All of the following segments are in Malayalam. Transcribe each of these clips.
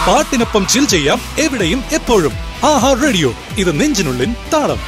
പാട്ടിനൊപ്പം ചിൽ ചെയ്യാം എവിടെയും എപ്പോഴും ആഹാ റേഡിയോ ഇത് നെഞ്ചിനുള്ളിൻ താളം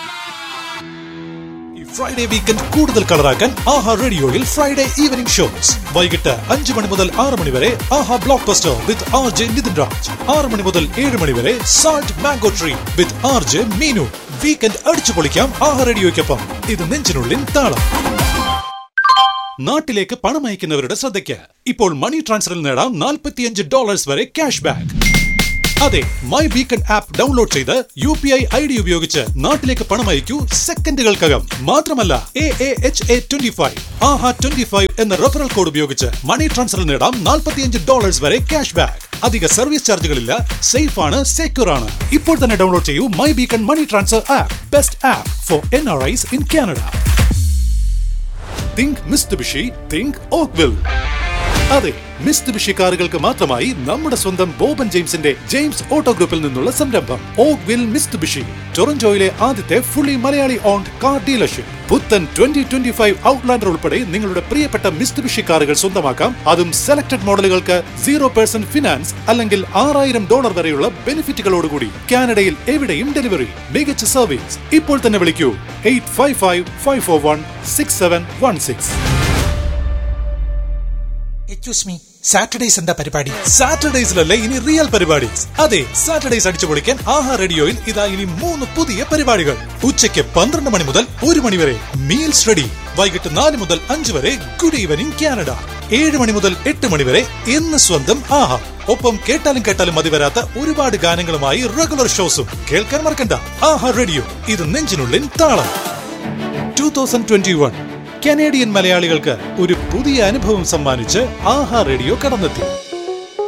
ഈ ഫ്രൈഡേ വീക്കെൻഡ് കൂടുതൽ കളറാക്കാൻ ആഹാ റേഡിയോയിൽ ഫ്രൈഡേ ഈവനിംഗ് ഷോസ് വൈകിട്ട് അഞ്ച് മണി മുതൽ ആറ് മണി വരെ ആഹാ blockbuster with R J Nithin Raj ആറ് മണി മുതൽ ഏഴ് മണി വരെ salt mango tree with R J Meenu weekend അടിച്ചു പൊളിക്കാം ആഹാ റേഡിയോയ്ക്കൊപ്പം ഇത് നെഞ്ചിനുള്ളിൻ താളം നാട്ടിലേക്ക് പണം അയക്കുന്നവരുടെ ശ്രദ്ധയ്ക്ക് ഇപ്പോൾ മണി ട്രാൻസ്ഫറിൽ നേടാം നാൽപ്പത്തിയഞ്ച് ഡോളേഴ്സ് വരെ ക്യാഷ് ബാക്ക് അതെ മൈ ബീക്കൺ ആപ്പ് ഡൗൺലോഡ് ചെയ്ത് U P I I D ഉപയോഗിച്ച് നാട്ടിലേക്ക് പണം അയക്കൂ സെക്കൻഡുകൾക്കകം മാത്രമല്ല A A H A twenty five ആഹ ട്വന്റി ഫൈവ് എന്ന റെഫറൽ കോഡ് ഉപയോഗിച്ച് മണി ട്രാൻസ്ഫറിൽ നേടാം നാൽപ്പത്തിയഞ്ച് ഡോളേഴ്സ് വരെ ക്യാഷ് ബാക്ക് അധിക സർവീസ് ചാർജുകളില്ല സേഫ് ആണ് സെക്യൂർ ആണ് ഇപ്പോൾ തന്നെ ഡൗൺലോഡ് ചെയ്യൂ My Beacon money transfer app best app for N R Is in Canada think Mitsubishi think Oakville അതെ മിസ്തുബിഷി കാറുകൾക്ക് മാത്രമായി നമ്മുടെ സ്വന്തം ബോബൻ ജെയിംസിന്റെ ജെയിംസ് ഓട്ടോ ഗ്രൂപ്പിൽ നിന്നുള്ള സംരംഭം ഓക് വിൽ മിസ്തുബിഷി ടൊറന്റോയിലെ ആദ്യത്തെ fully Malayali owned car dealership പുത്തൻ ട്വന്റി ട്വന്റി ഫൈവ് ഔട്ട്ലാൻഡർ ഉൾപ്പെടെ നിങ്ങളുടെ പ്രിയപ്പെട്ട മിസ്തുബിഷി കാറുകൾ സ്വന്തമാക്കാം അതും സെലക്ടഡ് മോഡലുകൾക്ക് സീറോ പെർസെന്റ് ഫിനാൻസ് അല്ലെങ്കിൽ ആറായിരം ഡോളർ വരെയുള്ള ബെനിഫിറ്റുകളോടുകൂടി കാനഡയിൽ എവിടെയും ഡെലിവറി മികച്ച സർവീസ് ഇപ്പോൾ തന്നെ വിളിക്കൂ eight five five five four one six seven one six excuse me Saturdays എന്താ പരിപാടി സാറ്റർഡേസിലല്ലേ ഇനി റിയൽ പരിപാടി അതെ സാറ്റർഡേസ് അടിച്ചു പൊളിക്കാൻ ആഹാ റേഡിയോയിൽ ഇതാ ഇനി മൂന്ന് പുതിയ പരിപാടികൾ ഉച്ചയ്ക്ക് പന്ത്രണ്ട് മണി മുതൽ ഒരു മണി വരെ മീൽസ് റെഡി വൈകിട്ട് നാല് മുതൽ അഞ്ച് വരെ ഗുഡ് ഈവനിംഗ് കാനഡ ഏഴ് മണി മുതൽ എട്ട് മണി വരെ എന്ന് സ്വന്തം ആഹാ ഒപ്പം കേട്ടാലും കേട്ടാലും മതി വരാത്ത ഒരുപാട് ഗാനങ്ങളുമായി റെഗുലർ ഷോസും കേൾക്കാൻ മറക്കണ്ട ആഹാ റേഡിയോ ഇത് നെഞ്ചിനുള്ളിൻ താളം two thousand twenty one Canadian മലയാളികൾക്ക് ഒരു പുതിയ അനുഭവം സമ്മാനിച്ച് ആഹാ റേഡിയോ കടന്നെത്തി